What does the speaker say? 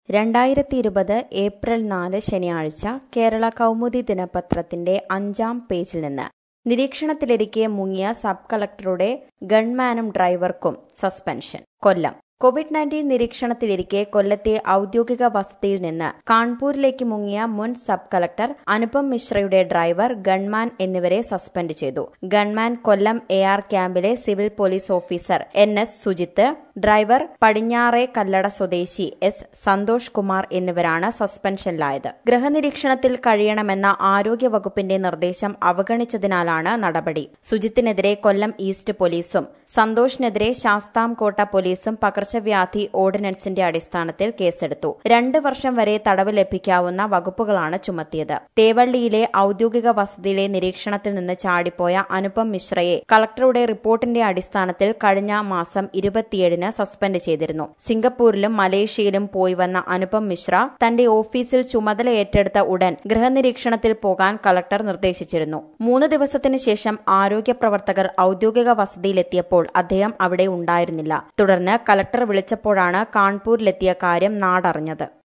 രണ്ടായിരത്തി ഇരുപത് ഏപ്രിൽ നാല് ശനിയാഴ്ച കേരള കൗമുദി ദിനപത്രത്തിന്റെ അഞ്ചാം പേജിൽ നിന്ന് നിരീക്ഷണത്തിലിരിക്കെ മുങ്ങിയ സബ് കളക്ടറുടെ ഗൺമാനും ഡ്രൈവർക്കും സസ്പെൻഷൻ കൊല്ലം കോവിഡ് നയൻറ്റീൻ നിരീക്ഷണത്തിലിരിക്കെ കൊല്ലത്തെ ഔദ്യോഗിക വസതിയിൽ നിന്ന് കാൺപൂരിലേക്ക് മുങ്ങിയ മുൻ സബ് കളക്ടർ അനുപം മിശ്രയുടെ ഡ്രൈവർ ഗൺമാൻ എന്നിവരെ സസ്പെൻഡ് ചെയ്തു ഗൺമാൻ കൊല്ലം എ ആർ ക്യാമ്പിലെ civil police officer N S Sujith driver Padinjare Kallada സ്വദേശി എസ് സന്തോഷ് കുമാർ എന്നിവരാണ് സസ്പെൻഷനിലായത് ഗൃഹനിരീക്ഷണത്തിൽ കഴിയണമെന്ന ആരോഗ്യ വകുപ്പിന്റെ നിർദ്ദേശം അവഗണിച്ചതിനാലാണ് നടപടി സുജിത്തിനെതിരെ കൊല്ലം ഈസ്റ്റ് പോലീസും സന്തോഷിനെതിരെ ശാസ്താംകോട്ട പോലീസും പകർച്ചവ്യാധി ഓർഡിനൻസിന്റെ അടിസ്ഥാനത്തിൽ കേസെടുത്തു രണ്ട് വർഷം വരെ തടവ് ലഭിക്കാവുന്ന വകുപ്പുകളാണ് ചുമത്തിയത് തേവള്ളിയിലെ ഔദ്യോഗിക വസതിയിലെ നിരീക്ഷണത്തിൽ നിന്ന് ചാടിപ്പോയ അനുപം മിശ്രയെ കളക്ടറുടെ റിപ്പോർട്ടിന്റെ അടിസ്ഥാനത്തിൽ കഴിഞ്ഞ മാസം ഇരുപത്തിയേഴിന് സസ്പെൻഡ് ചെയ്തിരുന്നു സിംഗപ്പൂരിലും മലേഷ്യയിലും പോയി വന്ന അനുപം മിശ്ര തന്റെ ഓഫീസിൽ ചുമതല ഏറ്റെടുത്ത ഉടൻ ഗൃഹനിരീക്ഷണത്തിൽ പോകാൻ കളക്ടർ നിർദ്ദേശിച്ചിരുന്നു മൂന്ന് ദിവസത്തിനു ശേഷം ആരോഗ്യ പ്രവർത്തകർ ഔദ്യോഗിക വസതിയിലെത്തിയപ്പോൾ അദ്ദേഹം അവിടെ ഉണ്ടായിരുന്നില്ല തുടർന്ന് കളക്ടർ വിളിച്ചപ്പോഴാണ് കാൺപൂരിലെത്തിയ കാര്യം നാടറിഞ്ഞത്